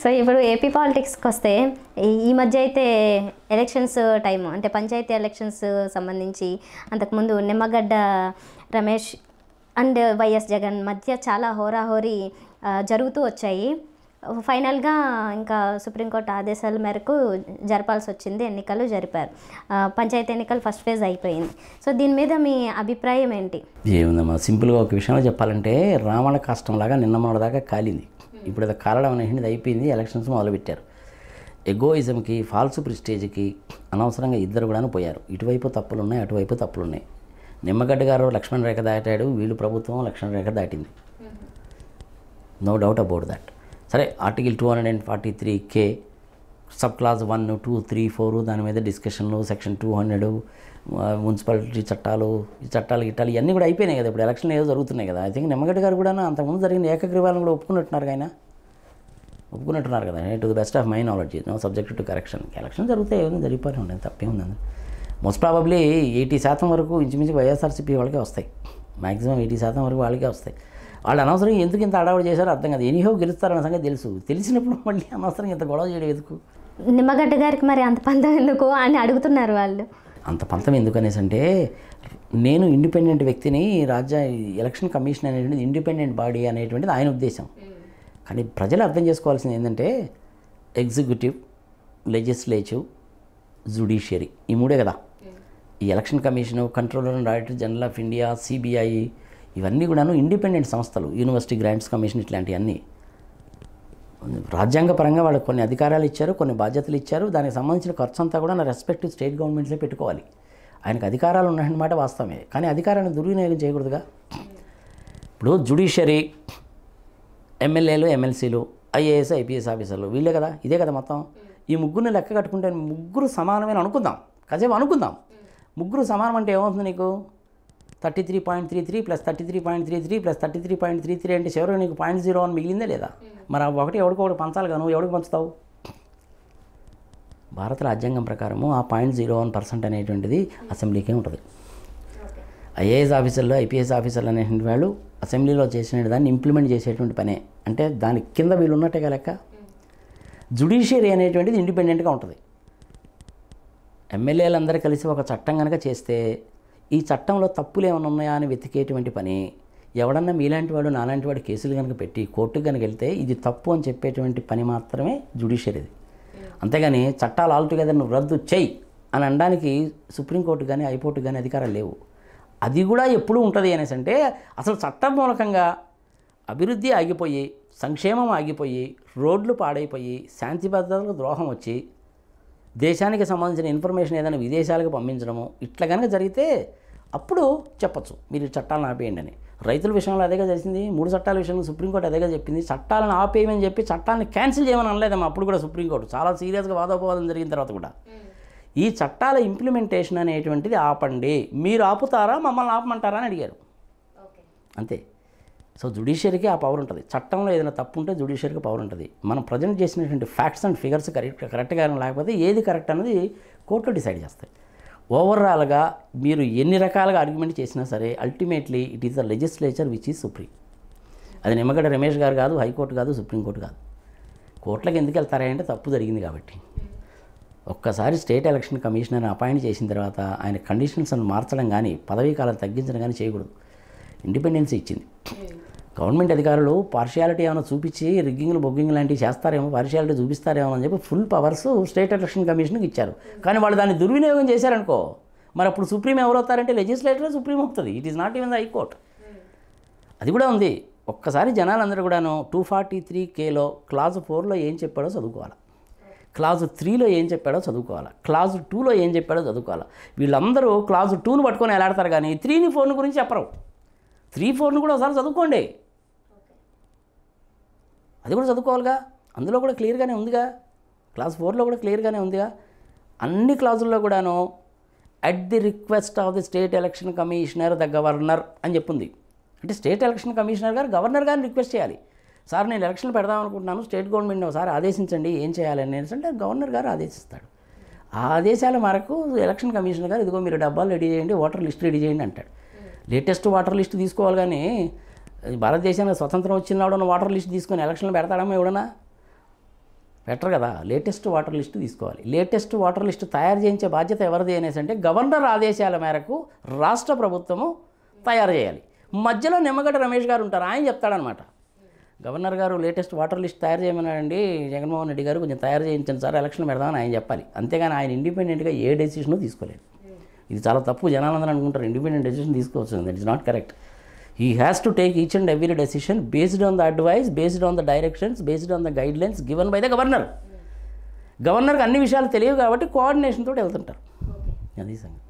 so ఇప్పుడు AP పాలిటిక్స్కి వస్తే ఈ- ఈ మధ్య అయితే ఎలక్షన్స్ టైం అంటే పంచాయతీ ఎలక్షన్స్ సంబంధించి అంతకుముందు నిమ్మగడ్డ రమేష్ అండ్ వైఎస్ జగన్ మధ్య చాలా హోరాహోరీ ఆ, జరుగుతూ వచ్చాయి ఫైనల్గా ఇంకా సుప్రీంకోర్టు ఆదేశాల మేరకు జరపాల్సి వచ్చింది ఎన్నికలు జరిపారు ఆ, పంచాయతీ ఎన్నికలు ఫస్ట్ ఫేజ్ అయిపోయింది సో దీని మీద మీ అభిప్రాయం ఏంటి ఏముందమ్మా సింపుల్గా ఒక విషయంలో చెప్పాలంటే రావణ కష్టంలాగా నిన్న మొన్న దాకా కాలింది ఇప్పుడు అది కాలడం అనేది అయిపోయింది ఎలక్షన్స్ మొదలుపెట్టారు ఎగోయిజంకి ఫాల్స్ ప్రిస్టేజ్కి అనవసరంగా ఇద్దరు కూడా పోయారు ఇటువైపు తప్పులు ఉన్నాయి అటువైపు తప్పులు ఉన్నాయి నిమ్మగడ్డ గారు లక్ష్మణ రేఖ దాటాడు వీళ్ళు ప్రభుత్వం లక్ష్మణ రేఖ దాటింది నో డౌట్ అబౌట్ దట్ సరే article two hundred and forty three K sub clause one two three four దాని మీద డిస్కషన్లు సెక్షన్ టూ హండ్రెడ్ మున్సిపాలిటీ చట్టాలు ఈ చట్టాలు గిట్టాలు ఇవన్నీ కూడా అయిపోయినాయి కదా ఇప్పుడు ఎలక్షన్లు ఏదో జరుగుతున్నాయి కదా ఐ థింక్ నిమ్మగడ్డ గారు కూడా అంతకుముందు జరిగిన ఏకగ్రీవాలను కూడా ఒప్పుకున్నట్టున్నారు ఆయన ఒప్పుకున్నట్టున్నారు కదా to the best of my knowledge no subject to correction election జరిగితే ఏమైనా జరిగిపోయి ఉండదు తప్పే ఉందండి మోస్ట్ ప్రాబబ్లీ ఎయిటీ శాతం వరకు ఇంచుమించు వైఎస్ఆర్సీపీ వాళ్ళకే వస్తాయి మాక్సిమం ఎయిటీ శాతం వరకు వాళ్ళకే వస్తాయి వాళ్ళు అనవసరంగా ఎందుకు ఇంత అడావుడు చేశారో అర్థం కాదు ఎనీహో గెలుస్తారన్న సంగతి తెలుసు తెలిసినప్పుడు మళ్ళీ అనవసరంగా ఇంత గొడవ చేయడం ఎందుకు నిమ్మగడ్డ గారికి మరి అంత పందం ఎందుకు అని అడుగుతున్నారు వాళ్ళు అంత పంతం ఎందుకు అనేసి అంటే నేను ఇండిపెండెంట్ వ్యక్తిని రాజ్య ఎలక్షన్ కమిషన్ అనేటువంటిది ఇండిపెండెంట్ బాడీ అనేటువంటిది ఆయన ఉద్దేశం కానీ ప్రజలు అర్థం చేసుకోవాల్సింది ఏంటంటే ఎగ్జిక్యూటివ్ లెజిస్లేటివ్ జుడిషియరీ ఈ మూడే కదా ఈ election commission controller and auditor general of India CBI ఇవన్నీ కూడాను ఇండిపెండెంట్ సంస్థలు యూనివర్సిటీ గ్రాంట్స్ కమిషన్ ఇట్లాంటివన్నీ రాజ్యాంగపరంగా వాళ్ళకి కొన్ని అధికారాలు ఇచ్చారు కొన్ని బాధ్యతలు ఇచ్చారు దానికి సంబంధించిన ఖర్చు అంతా కూడా నా రెస్పెక్టివ్ స్టేట్ గవర్నమెంట్సే పెట్టుకోవాలి ఆయనకు అధికారాలు ఉన్నాయన్నమాట వాస్తవమే కానీ అధికారాన్ని దుర్వినియోగం చేయకూడదుగా ఇప్పుడు జుడిషియరీ ఎమ్మెల్యేలు ఎమ్మెల్సీలు ఐఏఎస్ ఐపీఎస్ ఆఫీసర్లు వీళ్ళే కదా ఇదే కదా మొత్తం ఈ ముగ్గురిని లెక్క కట్టుకుంటే ముగ్గురు సమానమైన అనుకుందాం కాసేపు అనుకుందాం ముగ్గురు సమానం అంటే ఏమవుతుంది నీకు thirty three point three three plus thirty three point three three plus thirty three point three three అంటే చివరికి నీకు పాయింట్ జీరో అని మిగిలిందే లేదా మరి ఆ ఒకటి ఎవడికొకటి పంచాలి నువ్వు ఎవడికి పంచుతావు భారత రాజ్యాంగం ప్రకారము ఆ పాయింట్ జీరో వన్ పర్సెంట్ అనేటువంటిది అసెంబ్లీకే ఉంటుంది ఐఏఎస్ ఆఫీసర్లు ఐపీఎస్ ఆఫీసర్లు అనేటువంటి వాళ్ళు అసెంబ్లీలో చేసిన దాన్ని ఇంప్లిమెంట్ చేసేటువంటి పనే అంటే దాని కింద వీళ్ళు ఉన్నట్టే లెక్క జుడిషియరీ అనేటువంటిది ఇండిపెండెంట్గా ఉంటుంది ఎమ్మెల్యేలందరూ కలిసి ఒక చట్టం కనుక చేస్తే ఈ చట్టంలో తప్పులు ఏమైనా ఉన్నాయా అని వెతికేటువంటి పని ఎవడన్నా మీలాంటి వాడు నాలాంటి వాడు కేసులు కనుక పెట్టి కోర్టుకు కనుక వెళ్తే ఇది తప్పు అని చెప్పేటువంటి పని మాత్రమే జుడిషియరీది అంతేగాని చట్టాలు ఆల్టుగెదర్ నువ్వు రద్దు చేయి అని అనడానికి సుప్రీంకోర్టు కానీ హైకోర్టు కానీ అధికారాలు లేవు అది కూడా ఎప్పుడు ఉంటుంది అనేసి అంటే అసలు చట్టం మూలకంగా అభివృద్ధి ఆగిపోయి సంక్షేమం ఆగిపోయి రోడ్లు పాడైపోయి శాంతి భద్రతలకు ద్రోహం వచ్చి దేశానికి సంబంధించిన ఇన్ఫర్మేషన్ ఏదైనా విదేశాలకు పంపించడము ఇట్లా కనుక జరిగితే అప్పుడు చెప్పొచ్చు మీరు చట్టాలను ఆపేయండి అని రైతుల విషయంలో అదేగా జరిగింది మూడు చట్టాల విషయంలో సుప్రీంకోర్టు అదేగా చెప్పింది చట్టాలను ఆపేయమని చెప్పి చట్టాలను క్యాన్సిల్ చేయమని అనలేదమ్మా అప్పుడు కూడా సుప్రీంకోర్టు చాలా సీరియస్గా వాదోపవాదం జరిగిన తర్వాత కూడా ఈ చట్టాల ఇంప్లిమెంటేషన్ అనేటువంటిది ఆపండి మీరు ఆపుతారా మమ్మల్ని ఆపమంటారా అని అడిగారు అంతే సో జుడిషియరీకి ఆ పవర్ ఉంటుంది చట్టంలో ఏదైనా తప్పు ఉంటే జుడిషియరీకి పవర్ ఉంటుంది మనం ప్రజెంట్ చేసినటువంటి ఫ్యాక్ట్స్ అండ్ ఫిగర్స్ కరెక్ట్ కరెక్ట్గా లేకపోతే ఏది కరెక్ట్ అనేది కోర్టులో డిసైడ్ చేస్తాయి ఓవరాల్గా మీరు ఎన్ని రకాలుగా ఆర్గ్యుమెంట్ చేసినా సరే ultimately it is the legislature which is supreme అది నిమ్మగడ్డ రమేష్ గారు కాదు హైకోర్టు కాదు సుప్రీంకోర్టు కాదు కోర్టులకు ఎందుకు వెళ్తారా అంటే తప్పు జరిగింది కాబట్టి ఒక్కసారి స్టేట్ ఎలక్షన్ కమిషనర్ని అపాయింట్ చేసిన తర్వాత ఆయన కండిషన్స్ మార్చడం కానీ పదవీ కాలం తగ్గించడం కానీ చేయకూడదు ఇండిపెండెన్సీ ఇచ్చింది గవర్నమెంట్ అధికారులు పార్షియాలిటీ ఏమైనా చూపించి రిగ్గింగ్లు బొగ్గింగ్ లాంటివి చేస్తారేమో పార్షియాలిటీ చూపిస్తారేమో అని చెప్పి ఫుల్ పవర్స్ స్టేట్ ఎలక్షన్ కమిషన్కి ఇచ్చారు కానీ వాళ్ళు దాన్ని దుర్వినియోగం చేశారనుకో మరి అప్పుడు సుప్రీం ఎవరు అవుతారంటే లెజిస్లేటర్ సుప్రీం అవుతుంది it is not even the high court అది కూడా ఉంది ఒక్కసారి జనాలందరూ కూడాను టూ ఫార్టీ త్రీ కేలో క్లాజ్ ఫోర్లో ఏం చెప్పాడో చదువుకోవాలి క్లాజ్ త్రీలో ఏం చెప్పాడో చదువుకోవాలి క్లాజ్ టూలో ఏం చెప్పాడో చదువుకోవాలి వీళ్ళందరూ క్లాజ్ టూను పట్టుకొని ఎలాడతారు కానీ త్రీని ఫోర్ని గురించి చెప్పరు త్రీ ఫోర్ని కూడా ఒకసారి చదువుకోండి అది కూడా చదువుకోవాలిగా అందులో కూడా క్లియర్గానే ఉందిగా క్లాస్ ఫోర్లో కూడా క్లియర్గానే ఉందిగా అన్ని క్లాసుల్లో కూడాను at the request of the state election commissioner the governor అని చెప్పింది అంటే స్టేట్ ఎలక్షన్ కమిషనర్ గారు గవర్నర్ గారిని రిక్వెస్ట్ చేయాలి సార్ నేను ఎలక్షన్ పెడదాం అనుకుంటున్నాను స్టేట్ గవర్నమెంట్ని ఒకసారి ఆదేశించండి ఏం చేయాలని అంటే గవర్నర్ గారు ఆదేశిస్తాడు ఆ ఆదేశాల మేరకు ఎలక్షన్ కమిషనర్ గారు ఇదిగో మీరు డబ్బాలు రెడీ చేయండి ఓటర్ లిస్ట్ రెడీ చేయండి అంటాడు లేటెస్ట్ వాటర్ లిస్ట్ తీసుకోవాలి కానీ భారతదేశానికి స్వతంత్రం వచ్చినాడు వాటర్ లిస్ట్ తీసుకొని ఎలక్షన్లు పెడతాడమ్మా ఎవడన్నా బెటర్ కదా లేటెస్ట్ వాటర్ లిస్ట్ తీసుకోవాలి లేటెస్ట్ వాటర్ లిస్ట్ తయారు చేయించే బాధ్యత ఎవరిది అనేసి అంటే గవర్నర్ ఆదేశాల మేరకు రాష్ట్ర ప్రభుత్వము తయారు చేయాలి మధ్యలో నిమ్మగడ్డ రమేష్ గారు ఉంటారు ఆయన చెప్తాడనమాట గవర్నర్ గారు లేటెస్ట్ వాటర్ లిస్ట్ తయారు చేయమన్నాడండి జగన్మోహన్ రెడ్డి గారు కొంచెం తయారు చేయించండి సార్ ఎలక్షన్ పెడదామని ఆయన చెప్పాలి అంతేగాని ఆయన ఇండిపెండెంట్గా ఏ డెసిషను తీసుకోలేదు ఇది చాలా తప్పు జనాలందరూ అనుకుంటారు ఇండిపెండెంట్ డెసిషన్ తీసుకోవచ్చు that is not correct he has to take each and every decision based on the advice based on the directions based on the guidelines given by the governor గవర్నర్కి అన్ని విషయాలు తెలియవు కాబట్టి coordination తోటి వెళ్తుంటారు అది సంగతి